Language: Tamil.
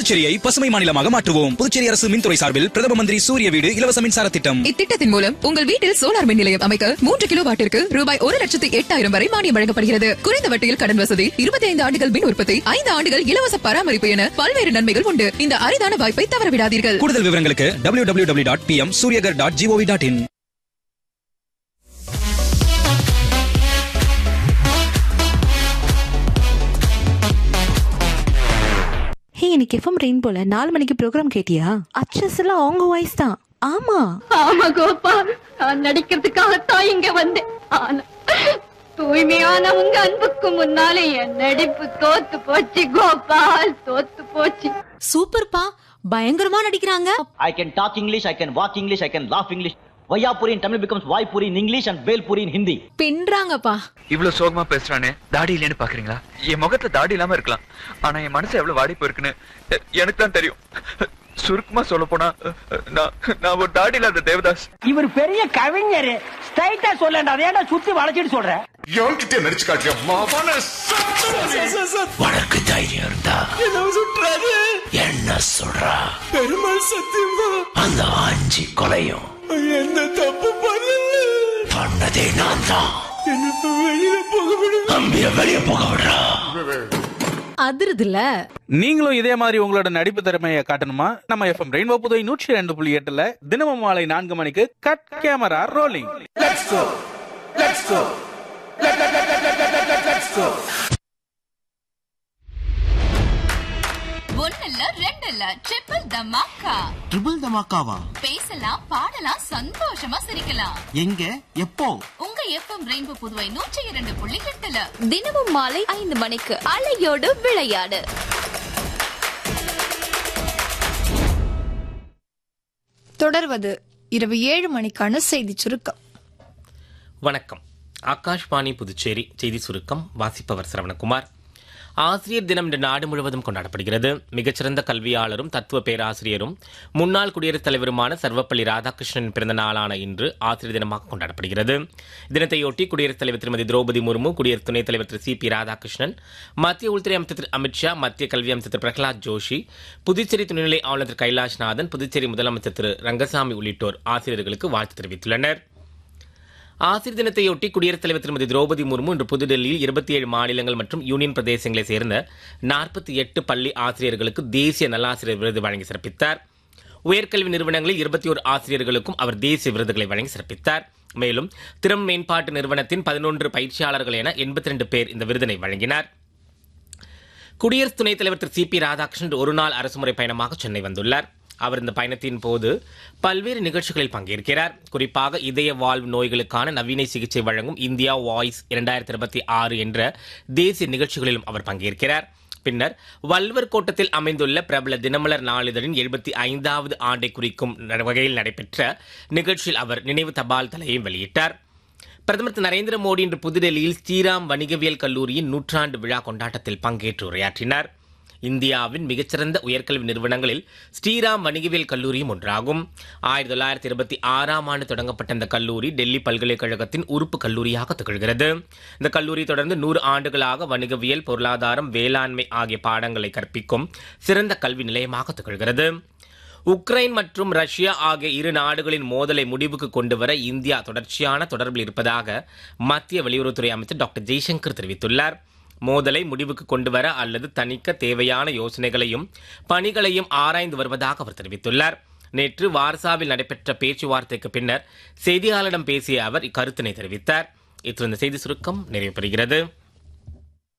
புதுச்சேரியை பசுமை மாநிலமாக மாற்றுவோம் புதுச்சேரி அரசு மின்துறை சார்பில் பிரதம மந்திரி சூரிய வீடு இலவச மின்சார திட்டம் இத்திட்டத்தின் மூலம் உங்கள் வீட்டில் சோலார் மின் நிலையம் அமைக்க மூன்று கிலோ வாட்டிற்கு ரூபாய் ஒரு லட்சத்து எட்டாயிரம் வரை மானியம் வழங்கப்படுகிறது குறைந்த வட்டியில் கடன் வசதி இருபத்தி ஐந்து ஆண்டுகள் மின் உற்பத்தி ஐந்து ஆண்டுகள் இலவச பராமரிப்பு என பல்வேறு நன்மைகள் உண்டு இந்த அரிதான வாய்ப்பை தவறவிடாதீர்கள் கூடுதல் விவரங்களுக்கு W W W dot B M Surya Ghar dot gov dot in ஹே இன்னைக்கு எஃப்எம் ரெயின் போல நாலு மணிக்கு ப்ரோக்ராம் கேட்டியா அச்சஸ் எல்லாம் அவங்க வாய்ஸ் தான் ஆமா ஆமா கோபா நான் நடிக்கிறதுக்காகத்தான் இங்க வந்தேன் ஆனா தூய்மையான உங்க அன்புக்கு முன்னாலே என் நடிப்பு தோத்து போச்சு கோபால் தோத்து போச்சு சூப்பர்ப்பா பயங்கரமா நடிக்கிறாங்க I can talk English, I can walk English, I can laugh English. Vayapuri in Tamil becomes Vaipuri in English and Velpuri in Hindi. பின்றாங்கப்பா இவ்வளவு சோகமா பேசுறானே தாடி இல்லைன்னு பாக்குறீங்களா என் முகத்துல தாடி இல்லாம இருக்கலாம் ஆனா என் மனசு எவ்வளவு வாடி போயிருக்குன்னு எ- எனக்கு தான் தெரியும் சுருக்கமா சொல்ல போனா நான் நான் ஒரு தாடி இல்லாத தேவதாஸ் இவர் பெரிய கவிஞர் ஸ்ட்ரைட்டா சொல்லண்டா அதேடா சுத்தி வளைச்சிட்டு சொல்ற எவன்கிட்ட நடிச்சு காட்டியா மாவான உனக்கு தைரியம் இருந்தா என்ன சொல்றா பெருமாள் சத்தியமா அந்த ஆஞ்சி கொலையும் என்ன தப்பு பண்ணதே நான் தான் வெளியில போக விடு அம்பிய வெளிய போக விடுறா அதிருதுல நீங்களும் இதே மாதிரி உங்களோட நடிப்பு திறமையை காட்டணுமா நம்ம எஃப்எம் ரெயின்போ புதுவை நூற்றி ரெண்டு புள்ளி எட்டுல தினமும் மாலை நான்கு மணிக்கு கட் கேமரா ரோலிங் ஒன்னல்ல ரெண்டல்ல ட்ரிபிள் தமாக்கா ட்ரிபிள் தமாக்காவா பேசலாம் பாடலாம் சந்தோஷமா சிரிக்கலாம் எங்க எப்போ உங்க எஃப்எம் ரெயின்போ புதுவை நூற்றி இரண்டு புள்ளி எட்டுல தினமும் மாலை ஐந்து மணிக்கு அலையோடு விளையாடு தொடர்வது இரவு ஏழு மணிக்கான செய்தி சுருக்கம் வணக்கம் ஆகாஷ்வாணி புதுச்சேரி செய்தி சுருக்கம் வாசிப்பவர் சரவணகுமார் ஆசிரியர் தினம் இன்று நாடு முழுவதும் கொண்டாடப்படுகிறது மிகச்சிறந்த கல்வியாளரும் தத்துவ பேராசிரியரும் முன்னாள் குடியரசுத் தலைவருமான சர்வப்பள்ளி ராதாகிருஷ்ணன் பிறந்த நாளான இன்று ஆசிரியர் தினமாக கொண்டாடப்படுகிறது தினத்தையொட்டி குடியரசுத் தலைவர் திருமதி திரௌபதி முர்மு குடியரசு துணைத் தலைவர் திரு சி பி ராதாகிருஷ்ணன் மத்திய உள்துறை அமைச்சர் திரு அமித்ஷா மத்திய கல்வி அமைச்சர் திரு பிரகலாத் ஜோஷி புதுச்சேரி துணைநிலை ஆளுநர் திரு கைலாஷ்நாதன் புதுச்சேரி முதலமைச்சர் திரு ரங்கசாமி உள்ளிட்டோர் ஆசிரியர்களுக்கு வாழ்த்து தெரிவித்துள்ளனர் ஆசிரியர் தினத்தையொட்டி குடியரசுத் தலைவர் திருமதி திரௌபதி முர்மு இன்று புதுடெல்லியில் இருபத்தி ஏழு மாநிலங்கள் மற்றும் யூனியன் பிரதேசங்களைச் சேர்ந்த நாற்பத்தி எட்டு பள்ளி ஆசிரியர்களுக்கு தேசிய நல்லாசிரியர் விருது வழங்கி சிறப்பித்தார் உயர்கல்வி நிறுவனங்களில் இருபத்தி ஒரு ஆசிரியர்களுக்கும் அவர் தேசிய விருதுகளை வழங்கி சிறப்பித்தார் மேலும் திறன் மேம்பாட்டு நிறுவனத்தின் பதினொன்று பயிற்சியாளர்கள் என எண்பத்தி ரெண்டு பேர் இந்த விருதினை வழங்கினார் குடியரசு துணைத் தலைவர் திரு சி பி ராதாகிருஷ்ணன் ஒரு நாள் அரசுமுறை பயணமாக சென்னை வந்துள்ளார் அவர் இந்த பயணத்தின் போது பல்வேறு நிகழ்ச்சிகளில் பங்கேற்கிறார் குறிப்பாக இதய வாழ்வு நோய்களுக்கான நவீன சிகிச்சை வழங்கும் இந்தியா வாய்ஸ் இரண்டாயிரத்தி இருபத்தி ஆறு என்ற தேசிய நிகழ்ச்சிகளிலும் அவர் பங்கேற்கிறார் பின்னர் வல்வர் கோட்டத்தில் அமைந்துள்ள பிரபல தினமலர் நாளிதழின் எழுபத்தி ஐந்தாவது ஆண்டை குறிக்கும் வகையில் நடைபெற்ற நிகழ்ச்சியில் அவர் நினைவு தபால் தலையையும் வெளியிட்டார் பிரதமர் திரு நரேந்திர மோடி இன்று புதுடெல்லியில் ஸ்ரீராம் வணிகவியல் கல்லூரியின் நூற்றாண்டு விழா கொண்டாட்டத்தில் பங்கேற்று உரையாற்றினார் இந்தியாவின் மிகச்சிறந்த உயர்கல்வி நிறுவனங்களில் ஸ்ரீராம் வணிகவியல் கல்லூரியும் ஒன்றாகும் ஆயிரத்தி தொள்ளாயிரத்தி இருபத்தி ஆறாம் ஆண்டு தொடங்கப்பட்ட இந்த கல்லூரி டெல்லி பல்கலைக்கழகத்தின் உறுப்பு கல்லூரியாக திகழ்கிறது இந்த கல்லூரி தொடர்ந்து நூறு ஆண்டுகளாக வணிகவியல் பொருளாதாரம் வேளாண்மை ஆகிய பாடங்களை கற்பிக்கும் சிறந்த கல்வி நிலையமாக திகழ்கிறது உக்ரைன் மற்றும் ரஷ்யா ஆகிய இரு நாடுகளின் மோதலை முடிவுக்கு கொண்டுவர இந்தியா தொடர்ச்சியான தொடர்பில் இருப்பதாக மத்திய வெளியுறவுத்துறை அமைச்சர் டாக்டர் ஜெய்சங்கர் தெரிவித்துள்ளார் மோதலை முடிவுக்கு கொண்டுவர அல்லது தணிக்க தேவையான யோசனைகளையும் பணிகளையும் ஆராய்ந்து வருவதாக அவர் தெரிவித்துள்ளார் நேற்று வார்சாவில் நடைபெற்ற பேச்சுவார்த்தைக்கு பின்னர் செய்தியாளரிடம் பேசிய அவர் இக்கருத்தினை தெரிவித்தார் இத்துடன் இந்த செய்தி சுருக்கம் நிறைவு பெறுகிறது